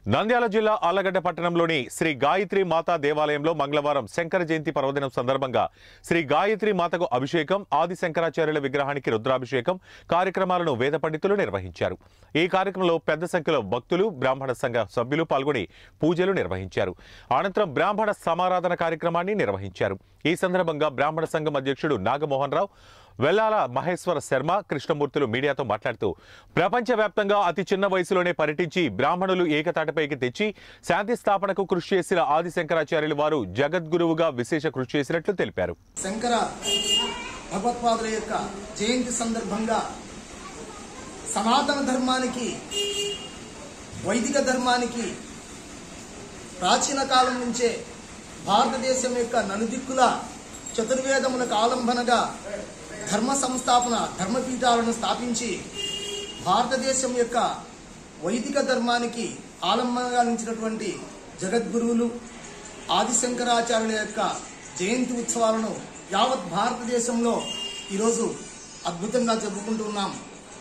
నంద్యాల జిల్లా ఆళ్లగడ్డ పట్టణంలోని శ్రీ గాయత్రి మాతా దేవాలయంలో మంగళవారం శంకర జయంతి పర్వదినం సందర్భంగా శ్రీ గాయత్రి మాతకు అభిషేకం ఆది శంకరాచార్యుల విగ్రహానికి రుద్రాభిషేకం కార్యక్రమాలను వేద పండితులు నిర్వహించారు ఈ కార్యక్రమంలో పెద్ద సంఖ్యలో భక్తులు బ్రాహ్మణ సంఘ సభ్యులు పాల్గొని పూజలు నిర్వహించారు అనంతరం బ్రాహ్మణ సమారాధన కార్యక్రమాన్ని నిర్వహించారు ఈ సందర్భంగా బ్రాహ్మణ సంఘం అధ్యక్షుడు నాగమోహన్ రావు వెల్లాల మహేశ్వర శర్మ కృష్ణమూర్తులు మీడియాతో మాట్లాడుతూ ప్రపంచవ్యాప్తంగా అతి చిన్న వయసులోనే పర్యటించి బ్రాహ్మణులు ఏకతాటిపైకి తెచ్చి శాంతి స్థాపనకు కృషి చేసిన ఆది శంకరాచార్యులు వారు జగద్గురువుగా విశేష కృషి చేసినట్లు తెలిపారు శంకర భగవత్పాదుల యొక్క జయంతి సందర్భంగా సనాతన ధర్మానికి వైదిక ధర్మానికి ప్రాచీన కాలం నుంచే భారతదేశం యొక్క నలుదిక్కుల చతుర్వేదములకు ఆలంబనగా ధర్మ సంస్థాపన ధర్మపీఠాలను స్థాపించి భారతదేశం యొక్క వైదిక ధర్మానికి ఆలంబనగా నిలిచినటువంటి జగద్గురువులు ఆదిశంకరాచార్యుల యొక్క జయంతి ఉత్సవాలను యావత్ భారతదేశంలో ఈరోజు అద్భుతంగా జరుపుకుంటున్నాం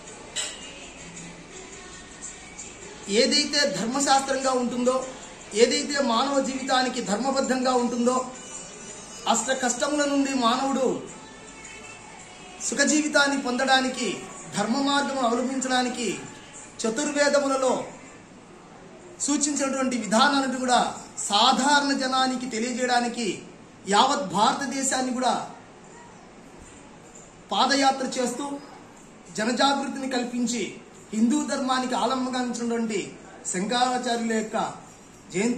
ఏదైతే ధర్మశాస్త్రంగా ఉంటుందో ఏదైతే మానవ జీవితానికి ధర్మబద్ధంగా ఉంటుందో అష్ట కష్టముల నుండి మానవుడు సుఖ జీవితాన్ని పొందడానికి ధర్మ మార్గం అవలంబించడానికి చతుర్వేదములలో సూచించినటువంటి విధానాన్ని కూడా సాధారణ జనానికి తెలియజేయడానికి యావత్ భారతదేశాన్ని కూడా పాదయాత్ర చేస్తూ జనజాగృతిని కల్పించి హిందూ ధర్మానికి ఆలంబగా నిలిచినటువంటి శంకరాచార్యుల యొక్క జయంతి